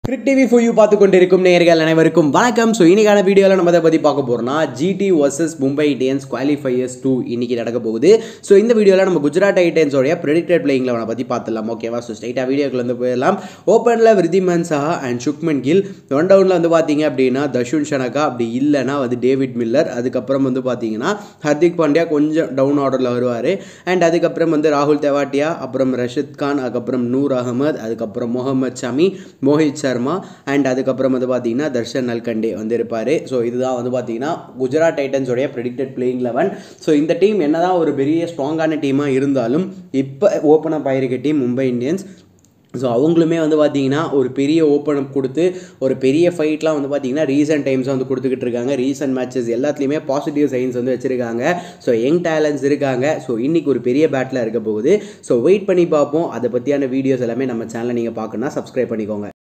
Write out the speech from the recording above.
கிரிக் TV four you பார்த்து கொண்டிருக்கும் நேயர்கள் அனைவருக்கும் வணக்கம் ஸோ இன்னைக்கான வீடியோவில் நம்ம அதை பற்றி பார்க்க போகிறோம்னா GT versus Mumbai Indians qualifiers two இன்னைக்கு நடக்க போகுது ஸோ இந்த வீடியோவில் நம்ம குஜராத் டைட்டன்ஸோடைய ப்ரெடிக்டட் பிளேயிங் லெவனை பற்றி பார்த்துலாம் ஓகேவா ஸோ ஸ்ட்ரைட்டாக வீடியோக்குள்ள வந்து போயிடலாம் ஓப்பனில் விருதிமன் சஹா அண்ட் சுக்மன் கில் ஒன் டவுனில் வந்து பார்த்தீங்க அப்படின்னா தஷுன் ஷனகா அப்படி இல்லைன்னா வந்து டேவிட் மில்லர் அதுக்கப்புறம் வந்து பார்த்தீங்கன்னா ஹர்திக் பாண்டியா கொஞ்சம் டவுன் ஆர்டரில் வருவார் அண்ட் அதுக்கப்புறம் வந்து ராகுல் தெவாட்டியா அப்புறம் ரஷித் கான் அதுக்கப்புறம் நூர் அகமது அதுக்கப்புறம் முகமது ஷமி மோஹித் சர்மா அண்ட் அதுக்கப்புறம் வந்து பார்த்தீங்கன்னா தர்ஷன் நல்கண்டே வந்து இருப்பார் ஸோ இதுதான் வந்து பார்த்தீங்கன்னா குஜராத் டைட்டன்ஸோடைய ப்ரெடிக்டட் பிளேயிங் லெவன் ஸோ இந்த டீம் என்னதான் ஒரு பெரிய ஸ்ட்ராங்கான டீமாக இருந்தாலும் இப்போ ஓப்பன் அப் ஆயிருக்க டீம் மும்பை இந்தியன்ஸ் ஸோ அவங்களுமே வந்து பார்த்தீங்கன்னா ஒரு பெரிய ஓப்பன் அப் கொடுத்து ஒரு பெரிய ஃபைட்லாம் வந்து பார்த்தீங்கன்னா ரீசெண்ட் டைம்ஸ் வந்து கொடுத்துக்கிட்டு இருக்காங்க ரீசெண்ட் மேட்சஸ் எல்லாத்துலேயுமே பாசிட்டிவ் சைன்ஸ் வந்து வச்சுருக்காங்க ஸோ யங் டேலண்ட்ஸ் இருக்காங்க ஸோ இன்றைக்கி ஒரு பெரிய பேட்டில் இருக்க போகுது ஸோ வெயிட் பண்ணி பார்ப்போம் அதை பற்றியான வீடியோஸ் எல்லாமே நம்ம சேனலில் நீங்கள் பார்க்கணுன்னா சப்ஸ்கிரைப் பண்ணிக்கோங்க